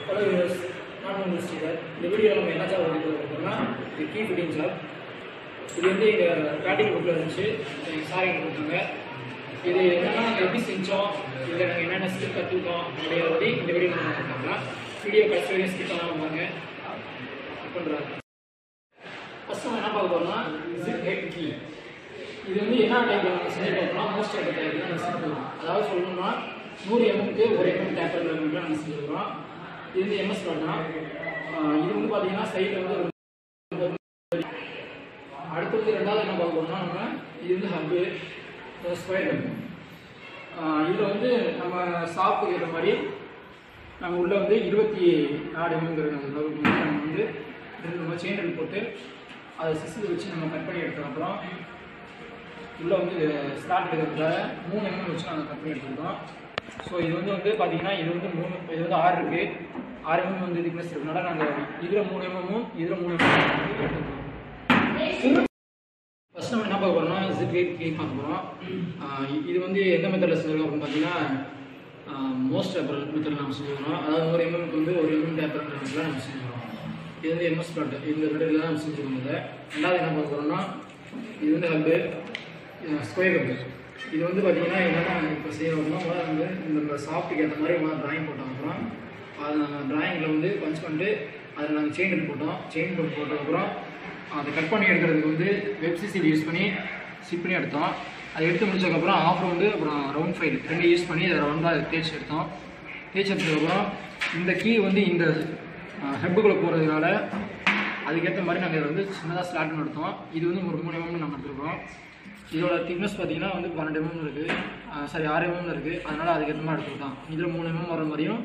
hello universe நான் உங்கள் ஸ்ரீதர் இந்த வீடியோவில் நம்ம என்ன ஜாப் வந்து பார்த்தோம்னா இது கீ ஃபிட்டிங் ஜாப் இது வந்து எங்கள் ப்ராக்டிகல் புக்கில் இருந்துச்சு எங்கள் சார் எங்களுக்கு கொடுத்தாங்க இது என்னென்னா நாங்கள் எப்படி செஞ்சோம் இல்லை நாங்கள் என்னென்ன ஸ்கில் கற்றுக்கிட்டோம் அப்படிங்கிறத பற்றி இந்த வீடியோ நம்ம பார்க்கலாம் வீடியோ கடைசி வரையும் ஸ்கிப் பண்ணாமல் பாருங்க பண்ணுறாங்க ஃபஸ்ட் நம்ம என்ன பார்க்க போகிறோம்னா ஜிப் ஹெட் கீ இது வந்து என்ன டைப் நம்ம செஞ்சு பார்க்கணும் மோஸ்ட் டைப் டைப் தான் நம்ம செஞ்சுருக்கோம் அதாவது சொல்லணும்னா நூறு எம்எம்க்கு ஒரு எம்எம் டேப்பர் நம்ம செஞ்சுருக்கோம் இது வந்து எம்எஸ் தான் இது வந்து பார்த்தீங்கன்னா சைடில் வந்து ஒரு அடுத்து வந்து ரெண்டாவது என்ன பார்க்க போறோம்னா நம்ம இது வந்து ஹப்பு ஸ்கொயர் ஹப் இதில் வந்து நம்ம ஷாப்புக்கு ஏற்ற மாதிரி நம்ம உள்ள வந்து இருபத்தி நாலு எம்எங்கிற நம்ம வந்து ரெண்டு நம்ம செயின் ரெண்டு போட்டு அதை சிசில் வச்சு நம்ம கட் பண்ணி எடுத்தோம் அப்புறம் உள்ளே வந்து ஸ்டார்ட் எடுக்கிறதுக்காக மூணு எம்எம் வச்சு நாங்கள் கட் பண்ணி எடுத்துருக்கோம் ஸோ இது வந்து வந்து பார்த்தீங்கன்னா இது வந்து மூணு இது வந்து ஆறு இருக்குது ஆறு எம்எம் வந்து திக்னஸ் இருக்கனால நாங்கள் இதில் மூணு எம்எம்மும் இதில் மூணு எம்எம் எடுத்துருக்கோம் ஃபர்ஸ்ட் நம்ம என்ன பார்க்க போறோம்னா ஜிப் வெயிட் கீ பார்க்க போகிறோம் இது வந்து எந்த மெத்தடில் செஞ்சிருக்கோம் அப்படின்னு பார்த்தீங்கன்னா மோஸ்ட் பேப்பர் மெத்தடில் நம்ம செஞ்சுருக்கோம் அதாவது ஒரு எம்எம்க்கு வந்து ஒரு எம்எம் பேப்பர் மெத்தடில் நம்ம செஞ்சுருக்கோம் இது வந்து எம்எஸ் ப்ளாட் இந்த மெத்தடில் தான் நம்ம செஞ்சுருக்கோம் இதை ரெண்டாவது என்ன பார்க்க போகிறோம்னா இது வந்து ஹப்பு ஸ்கொயர் ஹப்பு இது வந்து பார்த்தீங்கன்னா என்னென்னா இப்போ செய்யறோம்னா முதல்ல வந்து இந்த சாஃப்ட்டுக்கு ஏற்ற மாதிரி முதல்ல ட்ராயிங் போட்டோம் அப்புறம் அது நாங்கள் ட்ராயிங்கில் வந்து பஞ்ச் பண்ணிட்டு அதில் நாங்கள் செயின் எடுத்து போட்டோம் செயின் போட்டு போட்டதுக்கப்புறம் அதை கட் பண்ணி எடுக்கிறதுக்கு வந்து வெப்சிசிடி யூஸ் பண்ணி ஸ்டிப் பண்ணி எடுத்தோம் அதை எடுத்து முடிச்சதுக்கப்புறம் ஆஃபர் வந்து அப்புறம் ரவுண்ட் ஃபைல் ரெண்டு யூஸ் பண்ணி அதை ரவுண்டாக தேய்ச்சி எடுத்தோம் தேய்ச்சி எடுத்ததுக்கப்புறம் இந்த கீ வந்து இந்த ஹெப்புக்குள்ளே போகிறதுனால அதுக்கேற்ற மாதிரி நாங்கள் இதை வந்து சின்னதாக ஸ்லாட் எடுத்தோம் இது வந்து ஒரு மூணு எம்எம் நாங்கள் எடுத்துருக்கோம் இதோட திக்னஸ் பார்த்தீங்கன்னா வந்து பன்னெண்டு எம்எம் இருக்குது சாரி ஆறு எம்எம் இருக்குது அதனால் அதுக்கேற்ற மாதிரி எடுத்துக்கிட்டோம் இதில் மூணு எம்எம் வர மாதிரியும்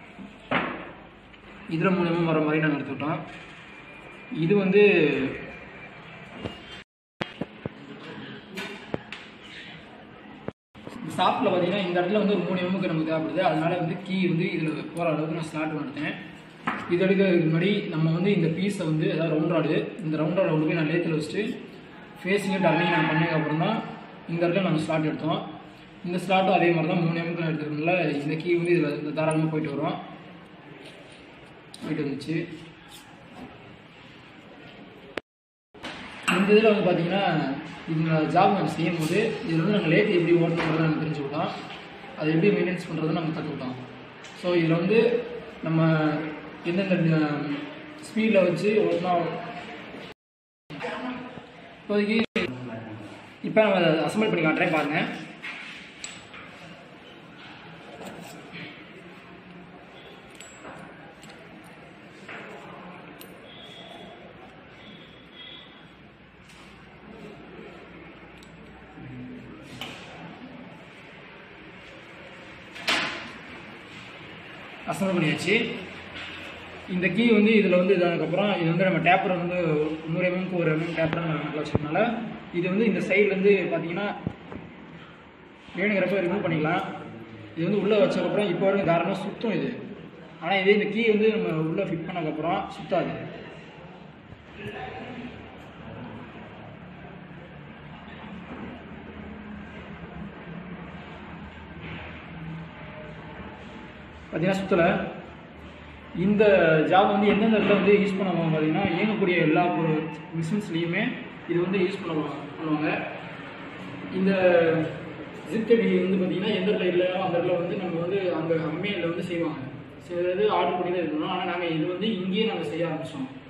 இதில் மூணு எம்எம் வர மாதிரி நாங்கள் எடுத்துக்கிட்டோம் இது வந்து ஷாப்பில் பார்த்தீங்கன்னா இந்த இடத்துல வந்து ஒரு மூணு எம்முக்கு நமக்கு தேவைப்படுது அதனால வந்து கீ வந்து இதில் போகிற அளவுக்கு நான் ஸ்லாட் எடுத்தேன் இது எடுக்கிறதுக்கு முன்னாடி நம்ம வந்து இந்த பீஸை வந்து அதாவது ரவுண்ட் ராடு இந்த ரவுண்ட் ராடை கொண்டு போய் நான் லேத்தில் வச்சுட்டு ஃபேஸிங்கும் டர்னிங் நான் பண்ணதுக்கு அப்புறம் தான் இந்த இடத்துல நாங்கள் ஸ்லாட் எடுத்தோம் இந்த ஸ்லாட்டும் அதே மாதிரி தான் மூணு எம்முக்கு நான் எடுத்துருக்கனால இந்த கீ வந்து இதில் இந்த தாராளமாக போயிட்டு வரும் போயிட்டு வந்துச்சு இந்த இதில் வந்து பார்த்தீங்கன்னா இந்த ஜாப் நம்ம செய்யும் போது இதில் வந்து நாங்கள் லேட் எப்படி ஓட்டணுங்கிறத நம்ம தெரிஞ்சுக்கிட்டோம் அதை எப்படி மெயின்டைன்ஸ் பண்ணுறதை நம்ம கற்றுக்கிட்டோம் ஸோ இதில் வந்து நம்ம எந்தெந்த ஸ்பீடில் வச்சு ஓட்டினா இப்போதைக்கு இப்போ நம்ம அதை அசம்பிள் பண்ணி காட்டுறேன் பாருங்கள் அசம்பிள் பண்ணியாச்சு இந்த கீ வந்து இதில் வந்து இதானதுக்கப்புறம் இது வந்து நம்ம டேப்பர் வந்து நூறு எம்எம்க்கு ஒரு எம்எம் டேப்பர் நம்ம வச்சதுனால இது வந்து இந்த சைட்லேருந்து பார்த்தீங்கன்னா வேணுங்கிறப்ப ரிமூவ் பண்ணிக்கலாம் இது வந்து உள்ளே வச்சதுக்கப்புறம் இப்போ வரைக்கும் தாராளமாக சுத்தம் இது ஆனால் இதே இந்த கீ வந்து நம்ம உள்ளே ஃபிட் பண்ணதுக்கப்புறம் சுத்தாது பார்த்தீங்கன்னா சுற்றலை இந்த ஜாப் வந்து எந்தெந்த இடத்துல வந்து யூஸ் பண்ணுவாங்க பார்த்தீங்கன்னா இயங்கக்கூடிய எல்லா ஒரு மிஷின்ஸ்லேயுமே இது வந்து யூஸ் பண்ணுவாங்க பண்ணுவாங்க இந்த ஜிப்கடி வந்து பார்த்தீங்கன்னா எந்த இடத்துல இல்லையோ அந்த இடத்துல வந்து நம்ம வந்து அந்த அம்மையில் வந்து செய்வாங்க சில இது ஆர்டர் பண்ணி தான் இருக்கணும் ஆனால் நாங்கள் இது வந்து இங்கேயே நாங்கள் செய்ய ஆரம்பித்தோம்